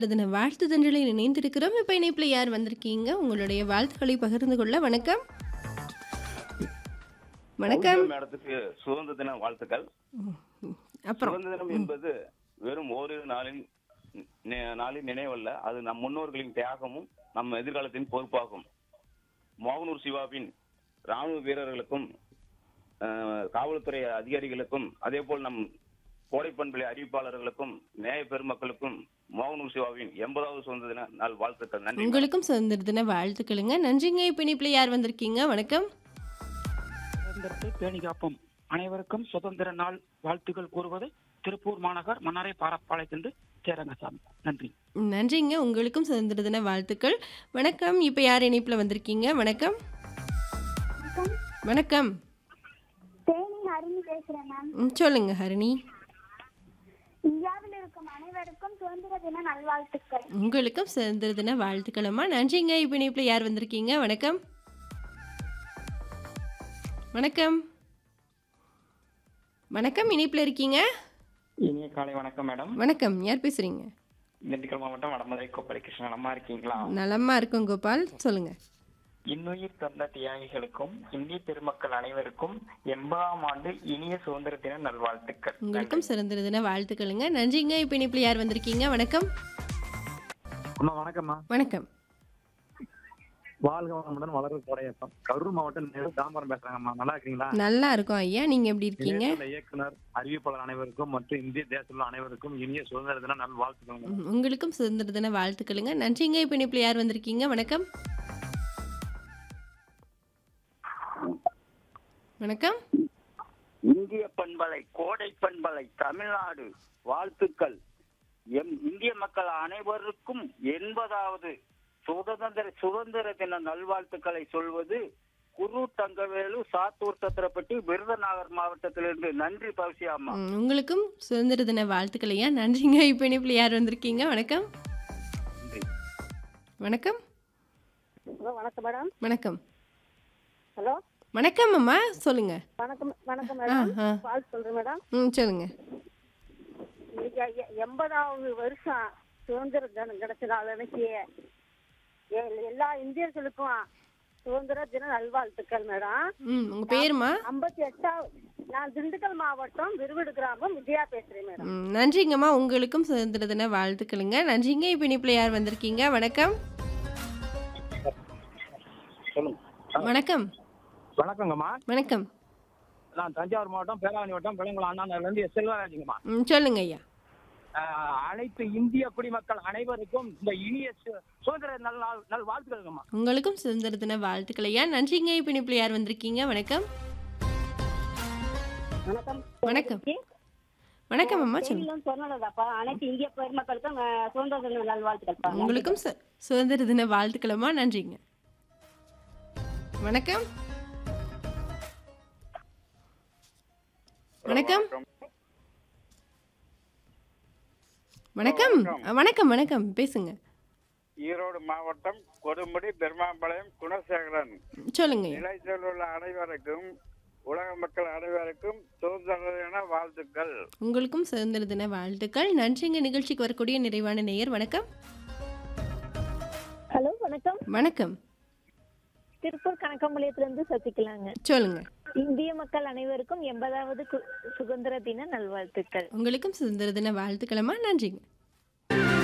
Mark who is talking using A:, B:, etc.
A: தின வாழ்த்து தண்டலில் இணைந்திருக்கிறோம் இப்போ இணைப்பில் யார் வந்திருக்கீங்க உங்களுடைய வாழ்த்துக்களை பகிர்ந்து கொள்ள வணக்கம் வணக்கம்
B: கௌதம் மேடத்துக்கு சுதந்திர தின வாழ்த்துக்கள்
A: அப்புறம்
B: சுதந்திர தினம் என்பது வெறும் ஓரிரு நாளின் நி- நாளின் நினைவல்ல அது நம் முன்னோர்களின் தியாகமும் நம் எதிர்காலத்தின் பொறுப்பாகும் மோகனூர் சிவாவின் ராணுவ வீரர்களுக்கும் அஹ், காவல்துறை அதிகாரிகளுக்கும் அதே போல் நம் கோடைப்பண்பலை அறிவிப்பாளர்களுக்கும் நேய பெருமக்களுக்கும் மோகனூர் சிவாவின் எண்பதாவது சுதந்திர தின நாள் வாழ்த்துக்கள் நன்றி
A: உங்களுக்கும் சுதந்திர தின வாழ்த்துக்களுங்க நன்றிங்க இப்போ இணைப்பில் யார் வந்திருக்கீங்க வணக்கம்
C: சுதந்திரத்தை பேணி காப்போம் அனைவருக்கும் சுதந்திர நாள் வாழ்த்துக்கள் கூறுவது திருப்பூர் மாநகர் மன்னாரை பாரப்பாளையத்திலிருந்து சேரங்கசாமி நன்றி
A: நன்றிங்க உங்களுக்கும் சுதந்திர தின வாழ்த்துக்கள் வணக்கம் இப்போ யார் இணைப்பில் வந்திருக்கீங்க வணக்கம் வணக்கம்
D: தேனி ஹரிணி பேசுறேன் மேம்
A: ம், சொல்லுங்க ஹரிணி
D: இந்தியாவில் இருக்கும் அனைவருக்கும் சுதந்திர தின நல்வாழ்த்துக்கள்
A: உங்களுக்கும் சுதந்திர தின வாழ்த்துக்களம்மா நன்றிங்க இப்போ இணைப்பில் யார் வந்திருக்கீங்க வணக்கம் வணக்கம் வணக்கம் இணைப்பில் இருக்கீங்க
E: இனிய காலை வணக்கம் மேடம்
A: வணக்கம் யார் பேசுறீங்க
E: திண்டுக்கல் மாவட்டம் வடமதுரை கோப்பரை கிருஷ்ணன் நலமா இருக்கீங்களா
A: நலமா இருக்கும் கோபால் சொல்லுங்க
E: இன்னுயிர் தந்த தியாகிகளுக்கும் இந்திய பெருமக்கள் அனைவருக்கும் எண்பதாம் ஆண்டு இனிய சுதந்திர தின நல்வாழ்த்துக்கள்
A: உங்களுக்கும் சுதந்திர தின வாழ்த்துக்களுங்க நன்றிங்க இப்போ இணைப்பில் யார் வந்திருக்கீங்க வணக்கம்
F: அம்மா வணக்கம்மா
A: வணக்கம்
F: வாழ்க வளமுடன் வளர்வு கோடையப்பம் கரூர் மாவட்டம் நேரு தாம்பரம் பேசுறாங்கம்மா நல்லா இருக்கீங்களா
A: நல்லா இருக்கும் ஐயா நீங்க எப்படி இருக்கீங்க
F: இணையதள இயக்குனர் அறிவிப்பாளர் அனைவருக்கும் மற்றும் இந்திய தேசத்தில் உள்ள அனைவருக்கும் இனிய சுதந்திர தின நல் வாழ்த்துக்கள்
A: ம், உங்களுக்கும் சுதந்திர தின வாழ்த்துக்களுங்க நன்றிங்க இப்போ இணைப்பில் யார் வந்திருக்கீங்க வணக்கம் வணக்கம்
G: இந்திய பண்பலை கோடை பண்பலை தமிழ்நாடு வாழ்த்துக்கள் எம் இந்திய மக்கள் அனைவருக்கும் எண்பதாவது சுதந்திர சுதந்திர தின நல்வாழ்த்துக்களை சொல்வது குரு தங்கவேலு சாத்தூர் சத்திரப்பட்டி விருதுநகர் மாவட்டத்திலிருந்து நன்றி பவுசியாமா
A: ம், உங்களுக்கும் சுதந்திர தின வாழ்த்துக்கள் ஐயா நன்றிங்க இப்போ இணைப்பில் யார் வந்திருக்கீங்க வணக்கம் வணக்கம்
D: ஹலோ வணக்கம் மேடம்
A: வணக்கம்
D: ஹலோ
A: வணக்கம் அம்மா சொல்லுங்க
D: வணக்கம் வணக்கம்
A: ஆ
D: மேடம்
A: ஆ
D: வாழ்த்து சொல்றேன் மேடம்
A: ம் சொல்லுங்க
D: இன்னைக்கு எ- எண்பதாவது வருஷம் சுதந்திர தினம் கிடைச்ச நாள் அன்னைக்கு எ- எல்லா இந்தியர்களுக்கும் சுதந்திர தின நல்வாழ்த்துக்கள் மேடம்
A: ம் உங்க பேருமா
D: ஐம்பத்தி எட்டாவது நான் திண்டுக்கல் மாவட்டம் விருவிடு கிராமம் விஜயா பேசுறேன் மேடம்
A: ம், நன்றிங்கம்மா உங்களுக்கும் சுதந்திர தின வாழ்த்துக்களுங்க நன்றிங்க இப்போ இணைப்பில் யார் வந்திருக்கீங்க வணக்கம்
F: சொல்லுங்க
A: வணக்கம்
F: வணக்கங்கம்மா
A: வணக்கம்
F: நான் தஞ்சாவூர் மாவட்டம் பேராவணி வட்டம் பிள்ளைங்கள அண்ணா நகர்ல இருந்து எஸ் செல்வராஜுங்கம்மா
A: ம் சொல்லுங்க ஐயா
F: ஆஹ், அனைத்து இந்திய குடிமக்கள் அனைவருக்கும் இந்த இனிய சு- சுதந்திர நல் நாள் நல் வாழ்த்துக்கள்ங்கம்மா
A: உங்களுக்கும் சுதந்திர தின வாழ்த்துக்கள் ஐயா நன்றிங்க இப்போ இணைப்பில் யார் வந்திருக்கீங்க வணக்கம்
D: வணக்கம்
A: வணக்கம் வணக்கம் அம்மா சொல்லுங்க
D: செய்திகளும் சொன்னதாப்பா அனைத்து இந்திய பெருமக்களுக்கும் அஹ், சுதந்திர தின நல்வாழ்த்துக்கள்
A: உங்களுக்கும் சு- சுதந்திர தின வாழ்த்துக்களம்மா நன்றிங்க வணக்கம் வணக்கம் வணக்கம் அ, வணக்கம் வணக்கம் பேசுங்க
G: ஈரோடு மாவட்டம் கொடுமுடி பெருமாம்பாளையம் குணசேகரன்
A: சொல்லுங்க ஐயா.
G: நிலைச்சல் உள்ள அனைவருக்கும் உலக மக்கள் அனைவருக்கும் சுதந்திர தின வாழ்த்துக்கள்
A: உங்களுக்கும் சுதந்திர தின வாழ்த்துக்கள் நன்றிங்க நிகழ்ச்சிக்கு வரக்கூடிய நிறைவான நேயர் வணக்கம்
H: ஹலோ வணக்கம்
A: வணக்கம்
H: திருப்பூர் கணக்கம்பாளையத்திலிருந்து சசிகலாங்க
A: சொல்லுங்க
H: இந்திய மக்கள் அனைவருக்கும் எண்பதாவது கு- சுதந்திர தின நல்வாழ்த்துக்கள்
A: உங்களுக்கும் சுதந்திர தின வாழ்த்துக்களம்மா நன்றிங்க